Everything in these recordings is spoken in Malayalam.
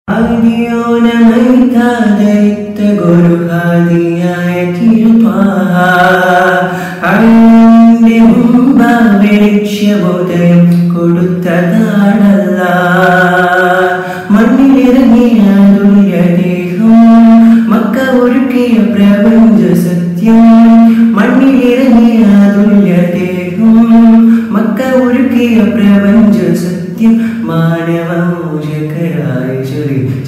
ആദിയോനമൈതാദരിത്ത ഗുരുഹാദിയായ തിരുപാഹ അഴിന്റെ മുമ്പാകെ ലക്ഷ്യബോധയം കൊടുത്തതാണല്ല മണ്ണിലിറങ്ങിയ തുല്യദേഹം മക്ക ഒരുക്കിയ പ്രപഞ്ച സത്യം മണ്ണിലിറങ്ങിയ തുല്യദേഹം മക്ക ഒരുക്കിയ പ്രപഞ്ച സത്യം മാനവമോചകരായി ചൊരിച്ച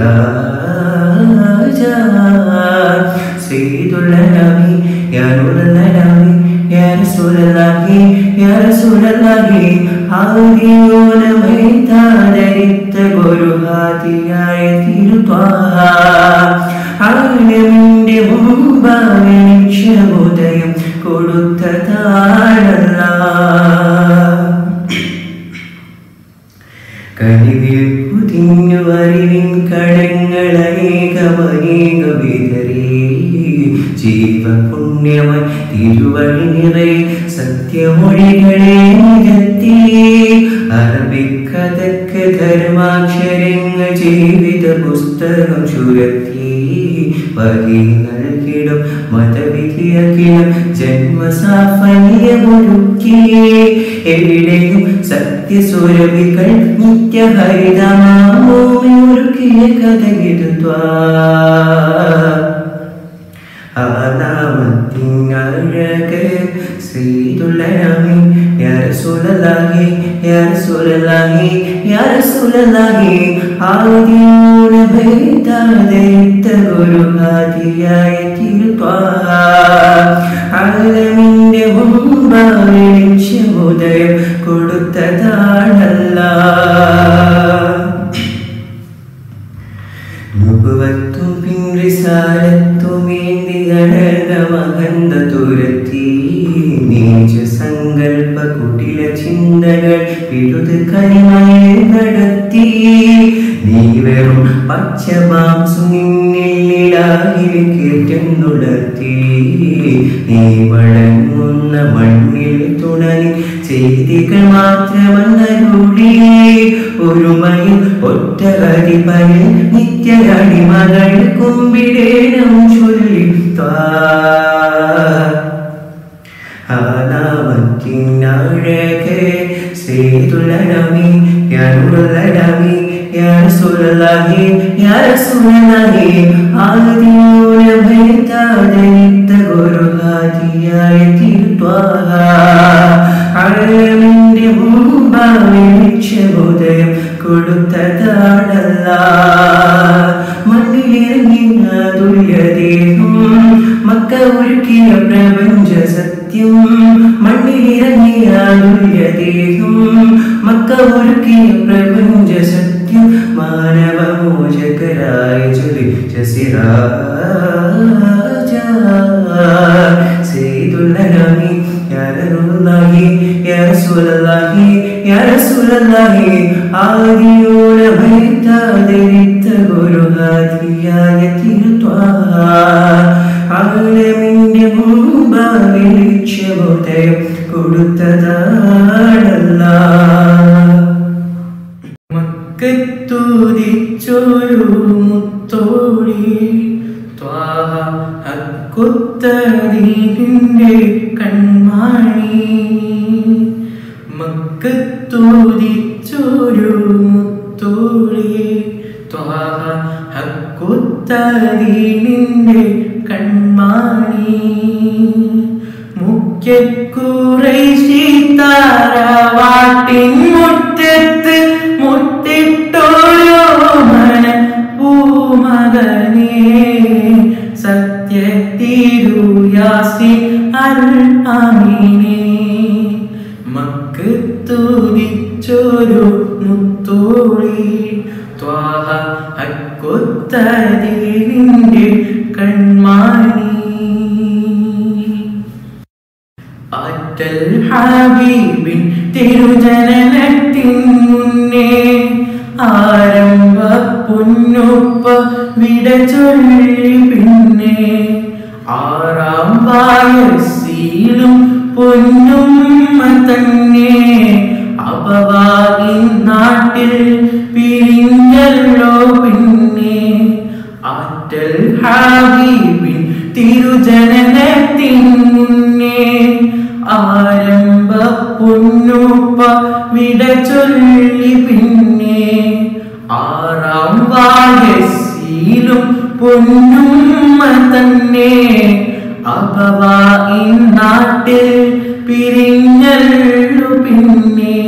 സിരാജ സീതുള്ള നബി യാനുള്ള നബി യാ റസൂലല്ലാഹി യാ റസൂലല്ലാഹി ആദിയോനമൈ താരരിത്ത ഗുരുഹാദിയായ തിരുത്വാഹ ആലമിന്റെ മുമ്പാകെ ലക്ഷ്യബോധയം കൊടുത്തതാണല്ല കനിവിൽ പുതിഞ്ഞു അറിവിൻ കടങ്ങളനേകമനേക വിതരേ ജീവപുണ്യമായി തിരുവഴി നിറയെ സത്യമൊഴികളെ നിരത്തി അറബിക്കഥക്ക് ധർമാക്ഷരങ്ങൾ ജീവിത പുസ്തകം ചുരത്തി വകി നൽകിടും മതവിധിയകിലും ജന്മസാഫല്യമൊരുക്കി എവിടെയും സത്യസുരഭികൾ നിത്യഹരിതമാമോയൊരുക്കിയ കഥകിടുത്വാ ആനാമത്തിനഴക് ശ്രീതുലരമി യരസുലലാഹി യരസുലലാഹി യരസുലലാഹി ആദിയോന ഭേദാദരിത്ത ഗുരുഹാദിയായ തിരുത്വാഹ ആലമിന്റെ മുമ്പാകെ ലക്ഷ്യമുദയം കൊടുത്തതാണല്ല നുപുവത്തും പിൻറിസാലത്തുമേന്തി അടർന്നമകന്ത തുരത്തി നീച സങ്കൽപ്പ കുടില ചിന്തകൾ പിഴുത് കനിമയിൽ നടത്തി നീ വെറും പച്ചമാംസു നിന്നിലാകിൽ കേറ്റെന്നുണർത്തി നീ വഴങ്ങുന്ന മണ്ണിൽ തുണനി ചെയ്തികൾ മാത്രമന്നരുളി ഒരുമയിൽ ഒറ്റ അടിപനിൽ നിത്യടിമകൾ കുമ്പിടേനം ചൊല്ലിത്താ ആനാമത്തിനഴകെ ശ്രീതുലനമി യാനുള്ളനമി യാരസുലലാഹി യാരസുലലാഹി ആദിയോന ഭേദാദരിത്ത ഗുരുഹാദിയായ തിരുത്വാഹ അഴമിന്റെ മുമ്പാകെ ലക്ഷ്യബോധയം കൊടുത്തതാണല്ല മണ്ണിലിറങ്ങിയ തുല്യദേഹം മക്ക ഒരുക്കിയ പ്രപഞ്ച സത്യം മണ്ണിലിറങ്ങിയ തുല്യദേഹം മക്ക ഒരുക്കിയ പ്രപഞ്ച സത്യം മാനവമോചകരായ ജ്വലിച്ച സിരാജ സീതുല്ലനമി യാരനുള്ളാഹി യാ റസൂലല്ലാഹി യാ റസൂലല്ലാഹി ആദിയോന ഭൈതാദരിത്ത ഗുരുഹാദിയായ തിരുത്വാഹ ആലമിന്റെ മുമ്പാകെ ലക്ഷ്യബോധയം കൊടുത്തതാണല്ല മക്കത്തൂതിച്ചൊരു മുത്തോടി ത്വാഹ ഹക്കുത്തരീന്റെ കൺമാണി മക്കത്തൂതിച്ചൊരു മുത്തോടി ത്വാഹ ഹക്കുത്തരീനിന്റെ കൺമാണി മുഖ്യക്കുറൈശി താരവാട്ടിൻ മുറ്റത്ത് മുട്ടിട്ടോരോ മന പൂമകനേ സത്യത്തിരുയാസി അൽ അമീനേ മക്കത്തുതിച്ചൊരു മുത്തോളി ത്വാഹ അക്കൊത്തതിന്റെ കൺമാണി ആറ്റൽ ഹാബീബിൻ തിരുജനനത്തിൻ മുന്നേ ആരംഭ പൊന്നുപ്പ വിട ചൊല്ലി പിന്നെ ആറാം വയസ്സിലും പൊന്നുമ്മ തന്നെ അപവാദി നാട്ടിൽ പിരിഞ്ഞല്ലോ പിന്നെ തിരുജനനത്തിൻ മുന്നേ ആരംഭ പൊന്നുപ്പ വിട ചൊല്ലി പിന്നെ ആറാം വയസ്സിലും പൊന്നുമ്മ തന്നെ അപവ ഇന്നാട്ടിൽ പിരിഞ്ഞല്ലു പിന്നെ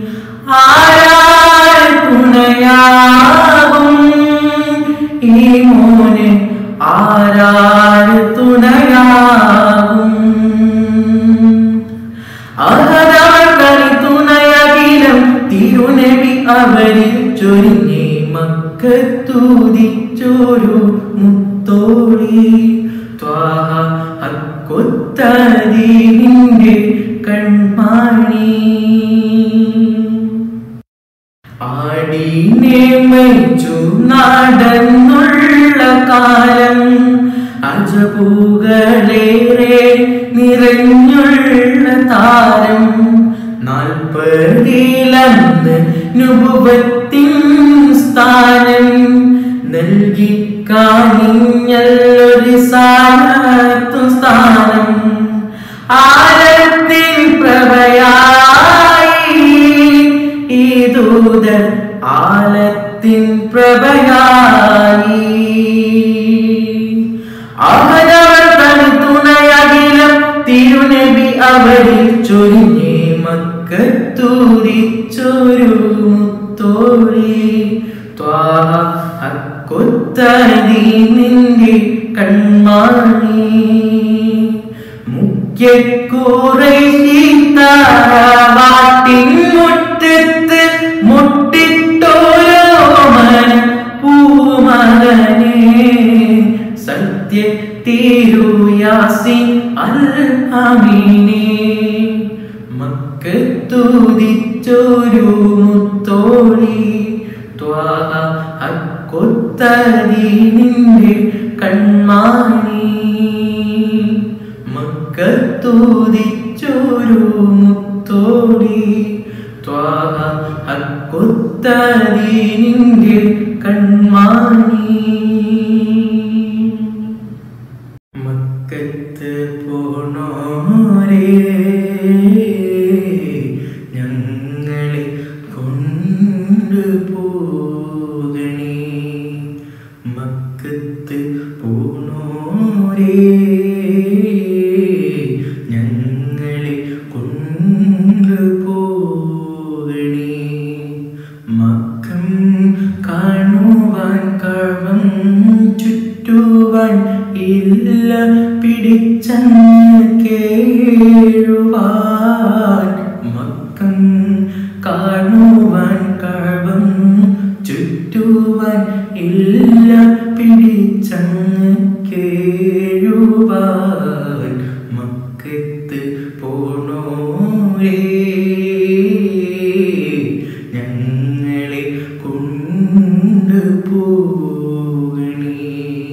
ആരാൾ തുണയാകും ഈ മോന് ആരാൾ തുണയാകും അഹദാക്കണി തുണയകിലും തിരുനബി അവരിൽ ചൊരിഞ്ഞേ മക്കത്തൂതിച്ചോരു മുത്തോളി ത്വാഹ ഹക്കൊത്തരീനിന്റെ കൺമാണി ആടീനെ മരിച്ചു നടന്നുള്ള കാലം അജപൂകളേറെ നിറഞ്ഞുള്ള താരം നാൽപ്പതിലന്ന് നുപത്തിൻ സ്ഥാനം നൽകി കാണിഞ്ഞൊരു സാനത്തു സ്ഥാനം ആരത്തിൻ പ്രഭയായി ഈ ദൂതൻ ആലത്തിൻ പ്രഭയായി അവരവർ തൻ തുണയകിലും തിരുനബി അവരിൽ ചൊരിഞ്ഞേ മക്കത്തൂരിച്ചൊരു മുത്തോളി ത്വാഹ അക്കൊത്തതി നിന്റെ കൺമാണി മുഖ്യക്കൂറൈത്താറാവാട്ടിൻ മുറ്റത്ത് മുട്ടിട്ടോരോമൻ പൂമകനെ സത്യ തിരുയാസിൻ അൽ അമീനെ മക്കത്തൂതിച്ചൊരു മുത്തോളി ത്വാഹ അക്കൊത്തതി നിന്റെ കൺമാണി മക്കത്തൂതിച്ചൊരു മുത്തോടി ത്വാഹ ഹക്കൊത്തതി നിന്റെ കൺമാണി മക്കത്ത് പോണോരേ ഞങ്ങളെ കൊണ്ടുപോകണേ മക്കത്ത് പോണോരേ ഞങ്ങളെ കൊണ്ടുപോകണേ മക്കം കാണുവാൻ കഴം ചുറ്റുവാൻ ഇല്ല പിടിച്ചങ്ങ് കേഴുവാൻ മക്കം കാണുവാൻ കഴം ചുറ്റുവാൻ ഇല്ല പിടിച്ചങ്ങ് കേഴുവാൻ മക്കത്ത് പോണോരേ ഞങ്ങളെ കൊണ്ടുപോകണേ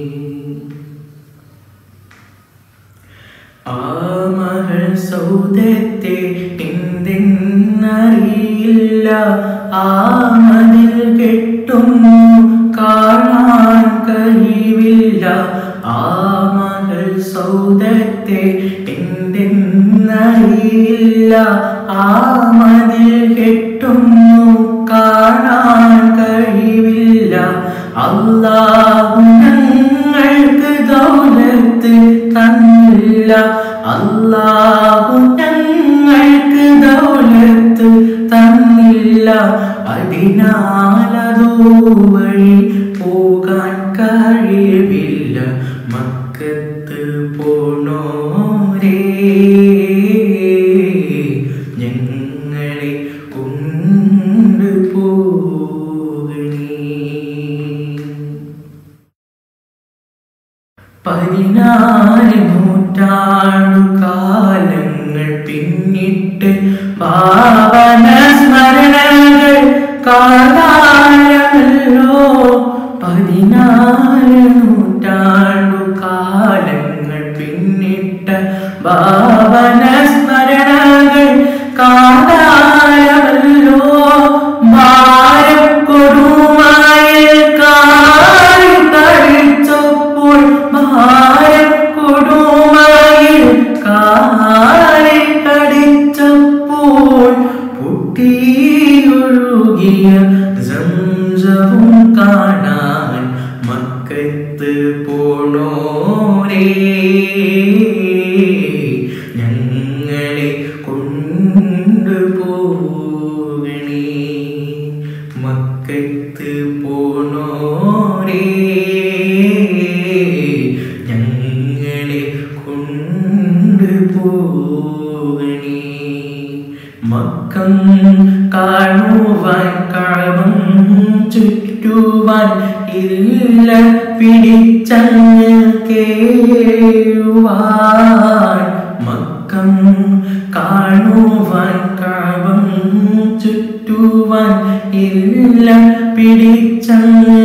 ആ മകൾ സൗദത്തെ എന്തെന്നറിയില്ല ആ മതിൽ കെട്ടും കാണാൻ കഴിവില്ല ആ മകൾ സൗദത്തെ എന്തെന്നറിയില്ല ആ മതിൽ കെട്ടുന്നു കാണാൻ കഴിവില്ല അള്ളാഹു ഞങ്ങൾക്ക് ദൗലത്ത് തന്നില്ല അള്ളാഹു ഞങ്ങൾക്ക് ദൗലത്ത് തന്നില്ല അതിനാലതോ വഴി പോകാൻ കഴിവില്ല മക്കത്ത് പോണോരേ ഞങ്ങളെ കൊണ്ടുപോകണേ പതിനാല് നൂറ്റാണ്ടു കാലങ്ങൾ പിന്നിട്ട് ഭാവന സ്മരണകൾ കാലാലല്ലോ പതിനാല് നൂറ്റാണ്ടു കാലങ്ങൾ പിന്നിട്ട് ഭാവന സ്മരണകൾ കാലാലല്ലോ ഭാരക്കൊടുമായ കാറി കഴിച്ചപ്പോൾ ഭാരക്കൊടുമായ കാണാൻ മക്കത്ത് പോണോരേ ഞങ്ങളെ കൊണ്ടുപോകണേ മക്കത്ത് പോണോരേ ഞങ്ങളെ കൊണ്ടുപോകണേ മക്കം കാണുവാൻ കാമം ചുറ്റുവാൻ ഇല്ല പിടിച്ചങ്ങ് കേഴുവാൻ മക്കം കാണുവാൻ കാമം ചുറ്റുവാൻ ഇല്ല പിടിച്ചങ്ങ്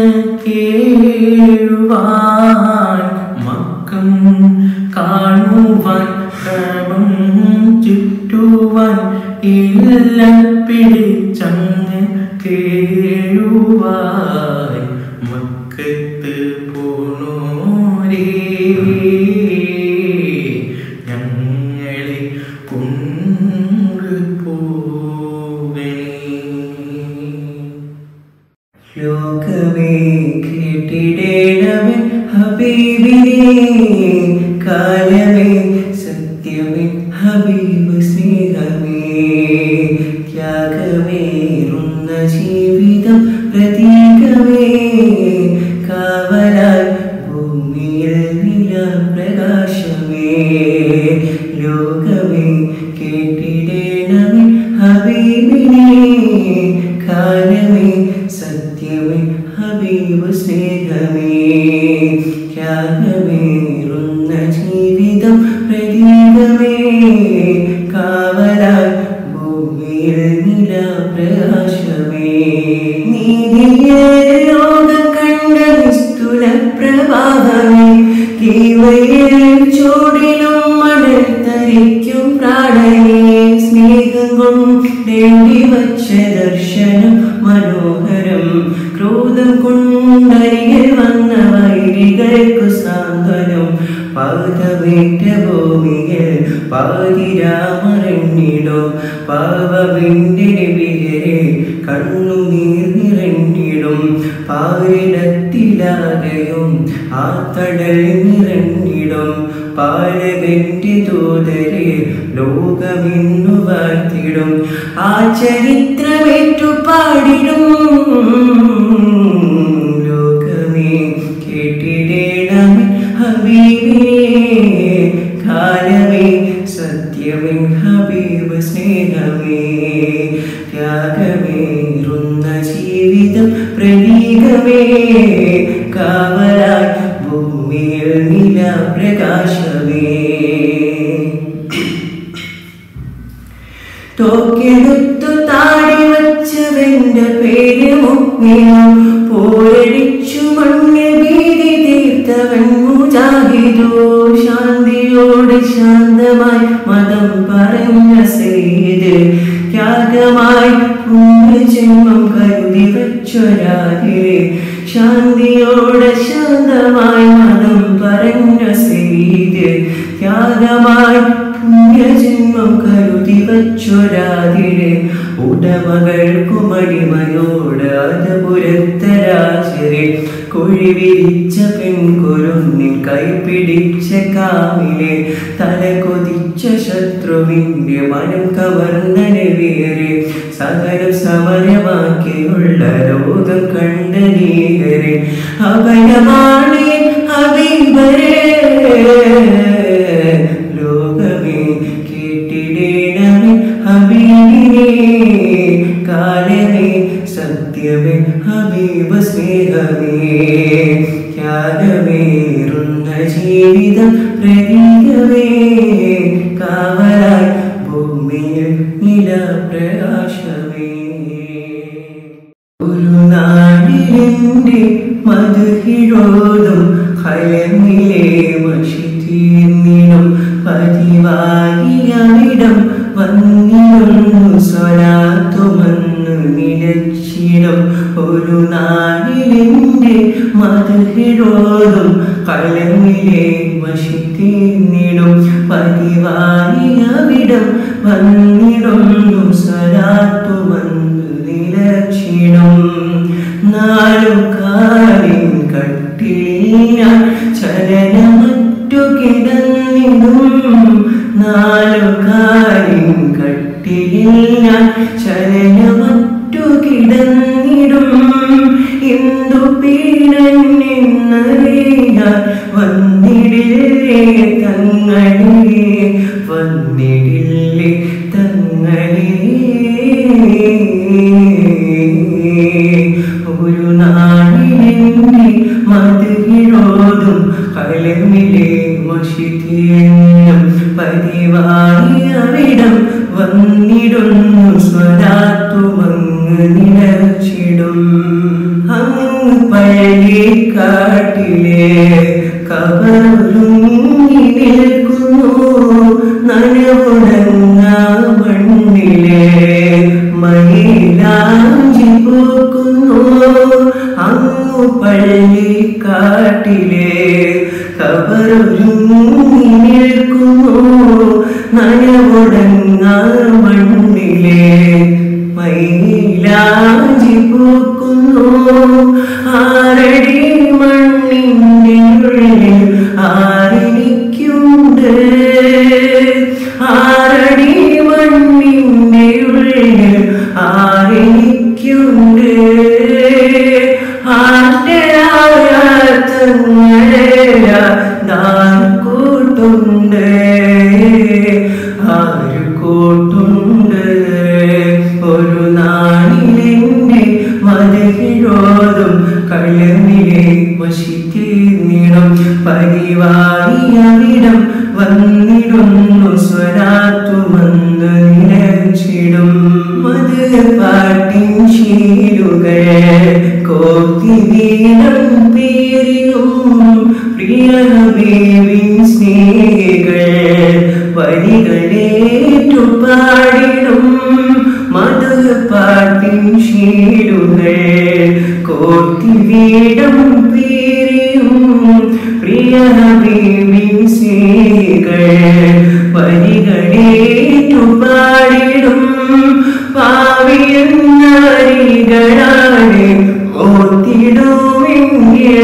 കേഴുവാൻ മക്കം കാണുവാൻ കാമം ചുറ്റുവാൻ ഇല്ല പിടിച്ചങ്ങ് കേഴുവാൻ മക്കത്ത് പോണോരേ ഞങ്ങളെ കൊണ്ടുപോകണേ ലോകമേ കേട്ടിടേണമേ ഹബീബിനെ കാലമേ സത്യമേ ഹബീബ് സ്നേഹമേ ത്യാഗമേറുന്ന ജീവിതം പ്രതീകമേ കാവലാൽ ഭൂമിയിൽ നില പ്രകാശമേ ലോകമേ കേട്ടിടേണമേ ഹബീബിനെ കാലമേ സത്യമേ ഹബീബ് സ്നേഹമേ ത്യാഗമേറുന്ന ജീവിതം പ്രതീകമേ കാവലാൽ ഭൂമിയിൽ നില പ്രകാശമേ നീതിയെ ലോകം കണ്ട നിസ്തുല പ്രവാഹമേ കീവയിൽ ചൂടിലും മണൽ തരിക്കും പ്രാണനെ സ്നേഹം കൊണ്ടേണ്ടി വച്ച ദർശനം മനോഹരം ക്രോധം കൊണ്ടരികിൽ വന്ന വൈരികൾക്കു സാന്ത്വനം പാതമേറ്റ ഭൂമിയിൽ പാതിരാമറന്നിടോ പാവമിന്റെ വിഹരെ കണ്ണുനീർ നിറഞ്ഞിടും പാരിടത്തിലാകയും ആ തടൽ നിറഞ്ഞിടും പാലകന്റെ തോതരെ ലോകമെന്നു വാഴ്ത്തിടും ആ ചരിത്രമേറ്റു പാടിടും ലോകമേ കേട്ടിടേണമേ ഹബീബേ കാലമേ സത്യമേ ഹബീബ് സ്നേഹമേ ത്യാഗമേറുന്ന ജീവിതം പ്രതീകമേ കാവലായി ഭൂമിയിൽ നില പ്രകാശമേ തോക്കെടുത്തു താടി വച്ചവന്റെ പേര് മുഗ്മിനും പോരടിച്ചു മണ്ണിൽ ഭീതി തീർത്തവൻ മുജാഹിദോ ശാന്തിയോട് ശാന്തമായി മതം പറഞ്ഞ സെയ്ത് ത്യാഗമായി പുണ്യജന്മം കരുതി വച്ചൊരാതിരെ ശാന്തിയോട് ശാന്തമായി മതം പറഞ്ഞ സെയ്ത് ത്യാഗമായി പുണ്യജന്മം കരുതി വച്ചൊരാതിരെ ഉടമകൾക്കുമടിമയോട് അത് പുരത്തരാശരെ കുഴി വിരിച്ച പെൺകുരുന്നിൻ കൈപിടിച്ച കാമിലെ തല കൊതിച്ച ശത്രുവിന്റെ മനം കവർന്ന വേറെ സകലം സമരമാക്കിയുള്ള ലോകം കണ്ട നീകരെ അഭയമാണ് ഹബീബരേ ലോകമേ കേട്ടിടേണമേ ഹബീബിനെ കാലമേ സത്യമേ ഹബീബ് സ്നേഹമേ ത്യാഗമേറുന്ന ജീവിതം പ്രതീകമേ കാവലായി ഭൂമിയിൽ നില പ്രകാശമേ ഒരു നാടിന്റെ മധുഹിഴോതും ഹയമിലെ വശി തീർന്നിടും പതിവാകിയവിടം വന്നിരുന്നു സ്വലാത്തുമന്ന് നിലച്ചിടം ഒരു നാടിലെന്റെ മധുഹിഴോതും കളമിലെ വശി തീർന്നിടും പതിവാകിയവിടം വന്നിടുന്നു സ്വലാത്തുമന്ന് നിലച്ചിടും നാലു കാലിൻ കട്ടിലിൽ ചലനമറ്റു കിടന്നിടും നാലു കാലിൻ കട്ടിലിൽ ചലനമറ്റു കിടന്നിടും എന്തു പീഡനെന്നറിയാൻ വന്നിടില്ലേ തങ്ങളെ വന്നിടില്ലേ തങ്ങളെ ഒരു നാളിലെന്നെ മതിരോതും കലമിലെ മഷിതീനും പതിവായി അവിടം വന്നിടുന്നു സ്വരാത്തുമങ്ങ് നിലച്ചിടും അങ്ങ് പള്ളിക്കാട്ടിലെ കബറുങ്ങി നിൽക്കുന്നു നനവുടങ്ങ മണ്ണിലെ മയിലാഞ്ചി പൂക്കുന്നു അങ്ങു പള്ളിക്കാട്ടിലെ കബറുങ്ങി നിൽക്കുന്നു നനവുടങ്ങ മണ്ണിലെ മയിലാഞ്ചി പൂക്കുന്നു ആരടി മണ്ണിൻ്റെ ഉള്ളിൽ ആരെനിക്കുണ്ട് ആരടി മണ്ണിൻ്റെ ഉള്ളിൽ ആരെനിക്കുണ്ട് ആറ്റരായ തങ്ങളേയ ദാൻ കൂട്ടുണ്ട് ആര് കൂട്ടുണ്ട് ഒരു നാളിലെന്നെ മതകിരോധം കലമിലെ വശിത്തീർന്നിടും പതിവായി അവിടം വന്നിടുന്നു സ്വരാത്തുമന്ന് നിലച്ചിടും മത് പാട്ടിൻ ശീലുകൾ കോത്തി വീണം പേരിയും പ്രിയബേവിൻ സ്നേഹികൾ വരികളേറ്റു പാടിടും മത് പാട്ടിൻ ശീലുകൾ കോത്തി വീടം പേരിയും പ്രിയബേവിൻ സ്നേഹികൾ വരികളേറ്റു പാടിടും പാവിയെന്നരികളാണ് ഓത്തിടുമെങ്കിൽ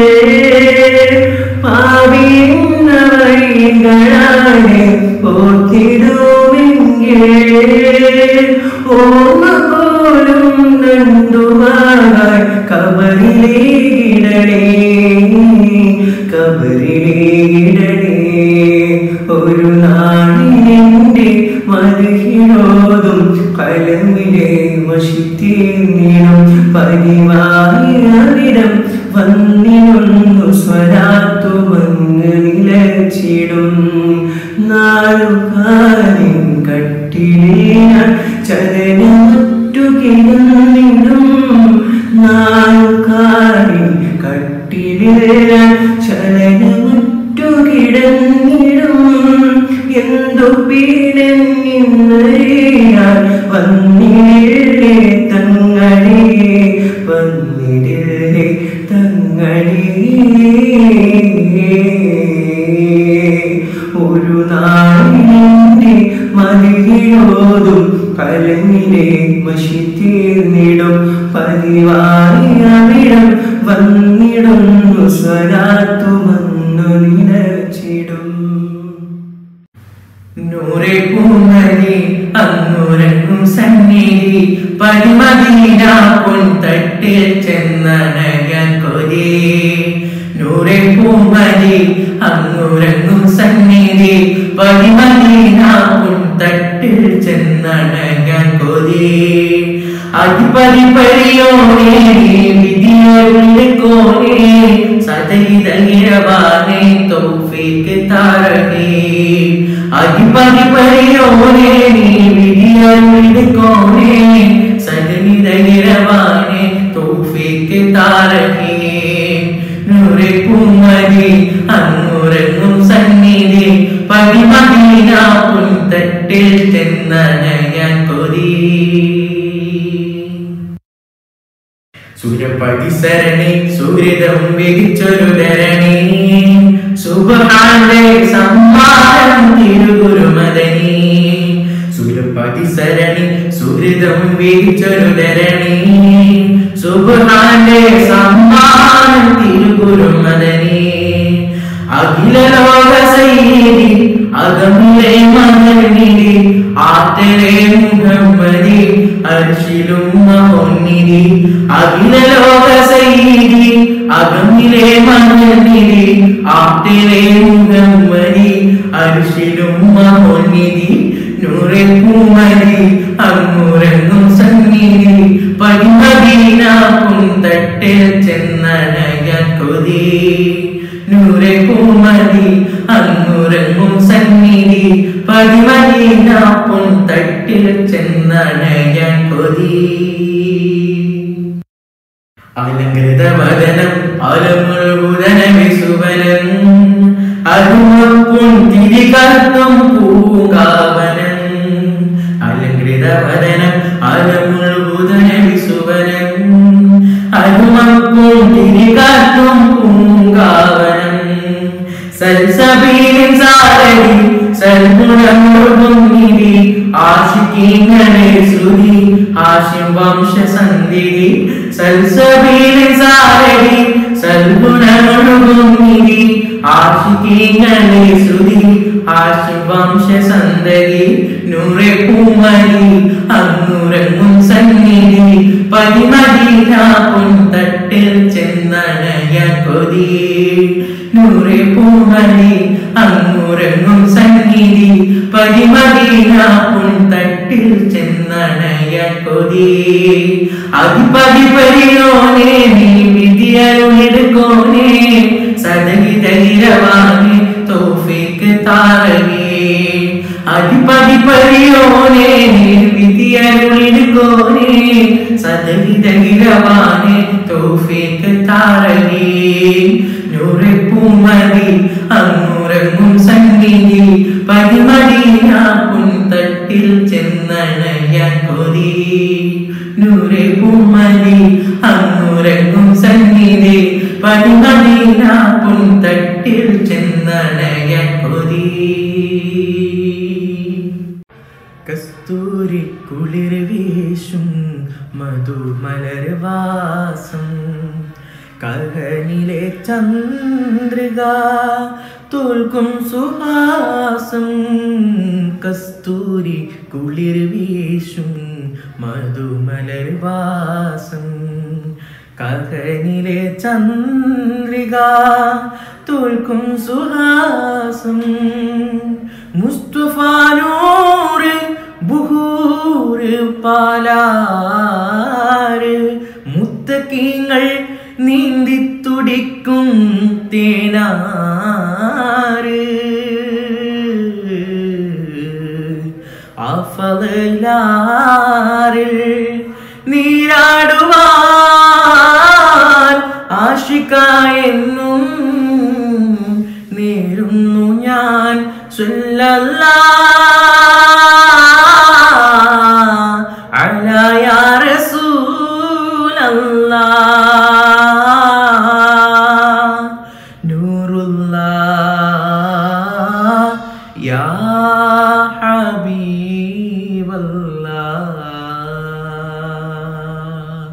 പാവിയെന്നവരികളാണ് ഓത്തിടുമെങ്കിൽ ഓർമ്മ പോലും നന്ദുവാൻ കബറിലേകിടണേ കബറിലേകിടണേ ഒരു നാളിലെന്റെ മരുഹിനോതും കലമിലെ വശിത്തീർന്നിടും പതിവായി അവിടം വന്നിടുന്നു സ്വരാത്തുമങ്ങ് നിലച്ചിടും നാലു കാലിൻ കട്ടിലിന ചലനമറ്റു കിടന്നിടും നാലു കാലിൻ കട്ടിലിന ചലനമറ്റു കിടന്നിടും എന്തു പീഡനിന്നറിയാൻ വന്നിടേ തങ്ങളെ വന്നിടേ തങ്ങളെ ഒരു നാളിനെ മതിയോതും കലങ്ങിലെ മഷിത്തീർന്നിടും പതിവായി അവിടം വന്നിടുന്നു സ്വരാത്തുമന്നു നിലച്ചിടും നൂറെ പൂമതി അങ്ങുരങ്ങും സന്നിധി പരിമദീന പൊൻതട്ടിൽ ചെന്നണയാൻ കൊതി നൂറെ പൂമതി അങ്ങുരങ്ങും സന്നിധി പരിമദീന പൊൻതട്ടിൽ ചെന്നണയാൻ കൊതി അധിപതി പരിയോണേ വിധിയുടെ കോണേ സദൈതങ്ങിരവാനേ തൗഫീക്ക് താരണേ അധിപതി പരിയോണേ വിധിയുടെ കോണേ സദൈതങ്ങിരവാനേ തൗഫീക്ക് താരണേ നൂറെ പൂമതി അങ്ങുറങ്ങും സന്നിധി പതിമദീന പുൻതട്ടിൽ ചെന്നണയാൻ കൊതി സൂര്യപതിസരണി സൂര്യതം വിരിച്ചൊരു ധരണി സുബഹാന്റെ സമ്മാനം തിരുഗുരുമദനി സൂര്യപതിസരണി സൂര്യതം വിരിച്ചൊരു ധരണി സുബ്ഹാന്റെ സമ്മാനം തിരുഗുരുമദനേ അഖില ലോക സയ്യിദി അകമിലെ മകനിധി ആറ്റലെ മുഹമ്മദി അർശിലും മഹോന്നിധി അഖില ലോക സയ്യിദി അകമിലെ മകനിധി ആറ്റലെ മുഹമ്മദി അർശിലും മഹോന്നിധി നൂറെ പൂമതി അങ്ങുറങ്ങും സന്നിധി പതിമദീന പുന്തട്ടിൽ ചെന്നണയാൻ കൊതി നൂറെ പൂമതി അങ്ങുറങ്ങും സന്നിധി പതിമദീന പുന്തട്ടിൽ ചെന്നണയാൻ കൊതി അലങ്കൃത വദനം അലമുഴുതനമിസുവനം അതുമപ്പും തിരികത്തും പൂങ്കാവനം അലങ്കൃത വദനം അലമുഴുതനമിസുവനം അതുമപ്പും തിരികത്തും പൂങ്കാവനം സൽസബീലിൻ സാരഥി സൽഗുണമുഴുകുന്നിരി ആശിക്കീങ്ങളെ ശ്രുതി ആശിം വംശസന്ധിരി സൽസബീലിൻ സാരഥി സൽഗുണമുഴുകുന്നിരി ആശിക്കീങ്ങളെ ശ്രുതി ആശിം വംശസന്തതി നൂറെ പൂമരി അങ്ങുറങ്ങും സന്നിധി പതിമദീന പുന്തട്ടിൽ ചെന്നണയാൻ കൊതി നൂറെ പൂമരി അങ്ങുറങ്ങും സന്നിധി പതിമദീന പുന്തട്ടിൽ ചെന്നണയാൻ കൊതി അധിപതി പരിയോനെ നീ വിധിയരുളിടുക്കോനെ സദകി ധൈര്യവാനെ തോഫിക്ക് താരകേ അധിപതി പരിയോനെ നീ വിധിയരുളിടുക്കോനെ സദകി ധൈര്യവാനെ തോഫിക്ക് താരകേ നൂറെ പൂമതി അങ്ങുറങ്ങും സന്നിധി പതിമദീന പുന്തട്ടിൽ ചെന്നണയാൻ കൊതി നൂറെ പൂമതി അങ്ങുറങ്ങും സന്നിധി പതിമദീന പുന്തട്ടിൽ ചെന്നണയാൻ കൊതി കസ്തൂരി കുളിർ വീശും മധുമലർവാസം കഹനിലെ ചന്ദ്രിക തോൽക്കും സുഹാസം കസ്തൂരി കുളിർ വീശും മധുമലർവാസം കഹനിലെ ചന്ദ്രിക തോൽക്കും സുഹാസം മുസ്തഫാനൂറ് ബുഹൂറ് പാലാറ് മുത്തക്കീങ്ങൾ നീന്തി തുടിക്കും തേനാറ് അഫലാറിൽ നീരാടുവാൻ ആശിക്കായെന്നും നേരുന്നു ഞാൻ ചൊല്ലല്ലാ അലാ യാ റസൂലല്ലാ നൂറുല്ലാ യാ ഹബീബല്ലാ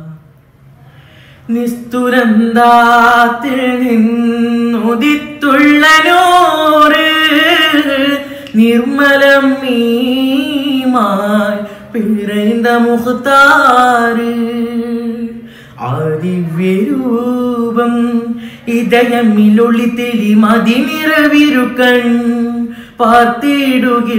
നിസ്തുരന്താത്തിൽ നിന്നുദിത്തുള്ള നൂറ് നിർമ്മലം നീമായി പിറந்த മുഖത്താറ് ആദിവ്യരൂപം ഇതയമിലൊളി തെളി മതിനിറവിരുക്കൺ പാർത്തിടുകിൽ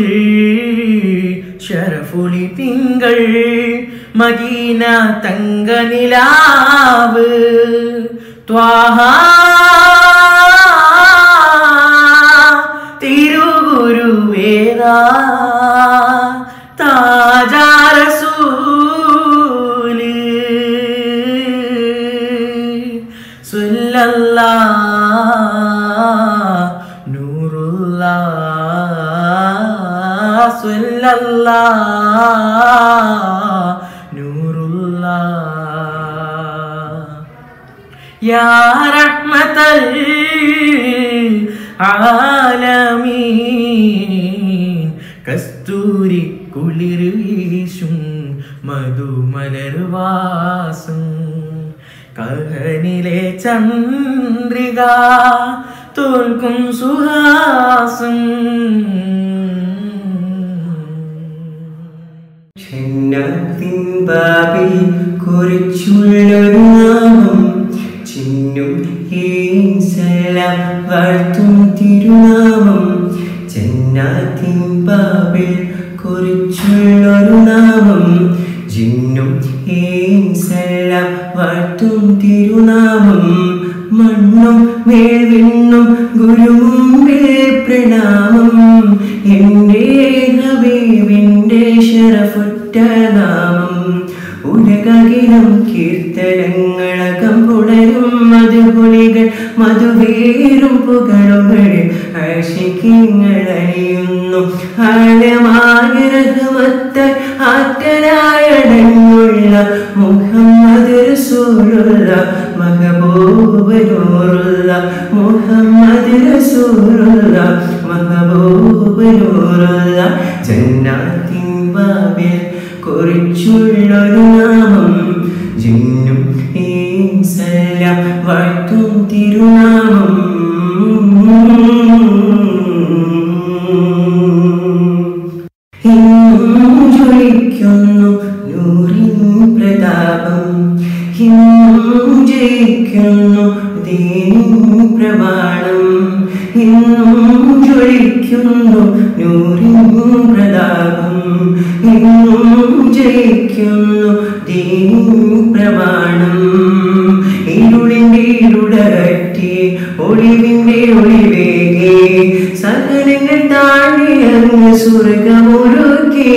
ഷറഫുളി തിങ്കൾ മദീന തങ്ക നിലാവ് ത്വാഹ തിരുഗുരുവേദ താജാരസൂല് സ്വല്ലല്ലാ നൂറുല്ലാ സ്വല്ലല്ലാ നൂറുല്ലാ യാ റഹ്മത്തൽ ആലമീൻ കസ്തൂരി കുളിർ വീശും മധുമലർവാസം കഹനിലെ ചന്ദ്രിക തോൽക്കും സുഹാസം ക്ഷണത്തിൻ ബാബിൽ കുറിച്ചുള്ളൊരു നാമം ചിന്നും സലാം വാഴ്ത്തും തിരുനാമം ജന്നാത്തിൻ ബാബിൽ കുറിച്ചുള്ളൊരു നാമം ജിന്നും സലാം വാഴ്ത്തും തിരുനാമം മണ്ണും മേൽവിണ്ണും ഗുരുമുമ്പിൽ പ്രണാമം എൻ്റെ ഹബീബിൻ്റെ ശരഫുറ്റ നാമം ഉലകകിലും കീർത്തനങ്ങളകം പുണരും മധുപുലികൾ മധുവേറും പുകളുകൾ ആശിക്കങ്ങളറിയുന്നു ആഴമായ രഹമത്ത ആറ്റനായടങ്ങുള്ള മുഹമ്മദ് റസൂലുള്ള മഹബൂബനൂറുള്ള മുഹമ്മദ് റസൂലുള്ള മഹബൂബനൂറുള്ള ജന്നാത്തിൻ ബാബിൽ കുറിച്ചുള്ളൊരു നാമം ജിന്നും സലാം വാഴ്ത്തും തിരുനാമം ഇന്നും ജ്വലിക്കുന്നു നൂറിൻ പ്രതാപം ഇന്നും ജയിക്കുന്നു ദീനിൻ പ്രമാണം ഇന്നും ജ്വലിക്കുന്നു നൂറിൻ പ്രതാപം ഇന്നും ജയിക്കുന്നു ദീനിൻ പ്രമാണം ഇരുളിന്റെ ഇരുടകറ്റി ഒളിവിന്റെ ഒളിവേകെ സകലങ്ങൾ താണ്ടി അങ്ങ് സ്വർഗമൊരുക്കി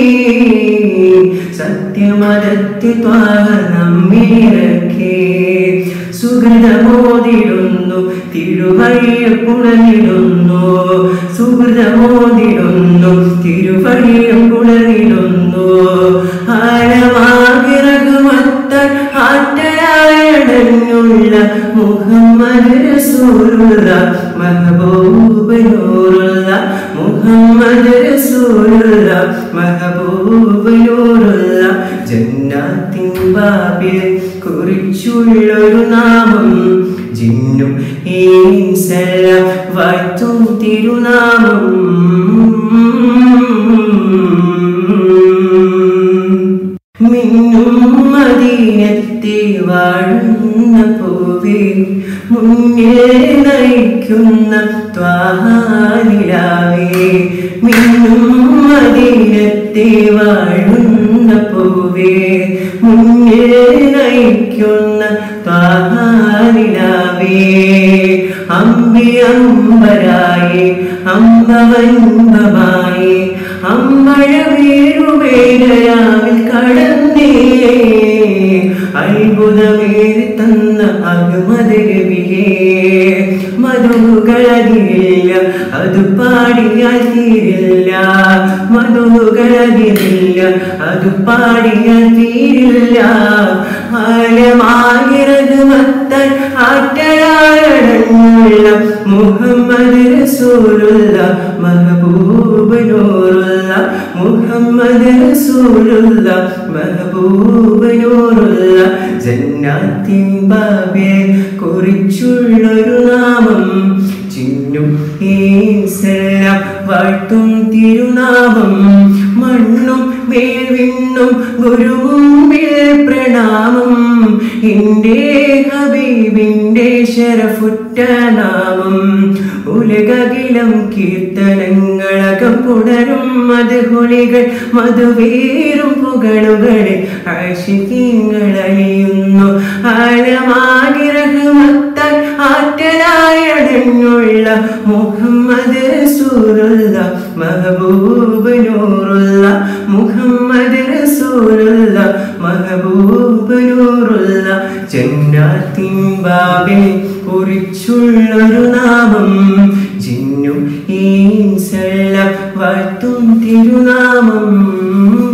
സത്യമതത്തി ത്വാഹ നമ്മിറക്കി സുഹൃതമോതിടുന്നു തിരുവഴിയ പുണർന്നിടുന്നു സുഹൃതമോതിടുന്നു തിരുവഴിയ പുണർന്നിടുന്നു ആഴമാകിറകുമത്താൻ ആറ്റയായടങ്ങുള്ള മുഹമ്മദ് റസൂലുള്ള മഹബൂബനൂറുള്ള മുഹമ്മദ് റസൂലുള്ള മഹബൂബനൂറുള്ള ജന്നാത്തിൻ ബാബിൽ കുറിച്ചുള്ളൊരു നാമം ജിന്നും ഈസലാം വാഴ്ത്തും തിരുനാമം മിന്നും മദീനത്തെ വാഴുന്ന പൂവേ മുന്നിൽ നയിക്കുന്ന ത്വാഹാനിലാവേ മിന്നും മദീനത്തെ വാഴുന്ന പൂവേ മുന്നിൽ നയിക്കുന്ന ത്വാഹാനിലാവേ അമ്പിയമ്പരായി അമ്പവൻപമായി അമ്പഴ വീഴുവേലയാവിൽ കടന്നേ അത്ഭുതമേറി തന്ന അഹമ്മദ് രവിയേ മധുകളതിരില്ല അത് പാടിയാൽ തീരില്ല മധുകളതിരില്ല അത് പാടിയാൽ തീരില്ല ആഴമാകിറത് മത്തൻ ആറ്റയാടങ്ങുള്ള മുഹമ്മദ് റസൂലുള്ള മഹബൂബ് നൂറുള്ള മുഹമ്മദ് റസൂലുള്ള മഹബൂബ് നൂറുള്ള ജന്നാത്തിൻ ബാബെ കുറിച്ചുള്ളൊരു നാമം ചിന്നും ഈസലാം വാഴ്ത്തും തിരുനാമം മണ്ണും മേൽവിണ്ണും ഗുരുമുമ്പിൽ പ്രണാമം എൻ്റെ ഹബീബിൻ്റെ ശരഫുറ്റ നാമം ഉലകകിലം കീർത്തനങ്ങളകം പുണരും മധുഹുളികൾ മധുവേറും പുകളുകളെ ആശിക്കങ്ങളറിയുന്നു ആഴമാകിറഹമത്താൽ ആറ്റനായടങ്ങുള്ള മുഹമ്മദ് റസൂലുള്ള മഹബൂബ് നൂറുള്ള മുഹമ്മദ് റസൂലുള്ള മഹബൂബ് നൂറുള്ള ജന്നാത്തിൻ ബാബിൽ കുറിച്ചുള്ളൊരു നാമം ജിന്നും ഈൻസല്ല വാഴ്ത്തും തിരുനാമം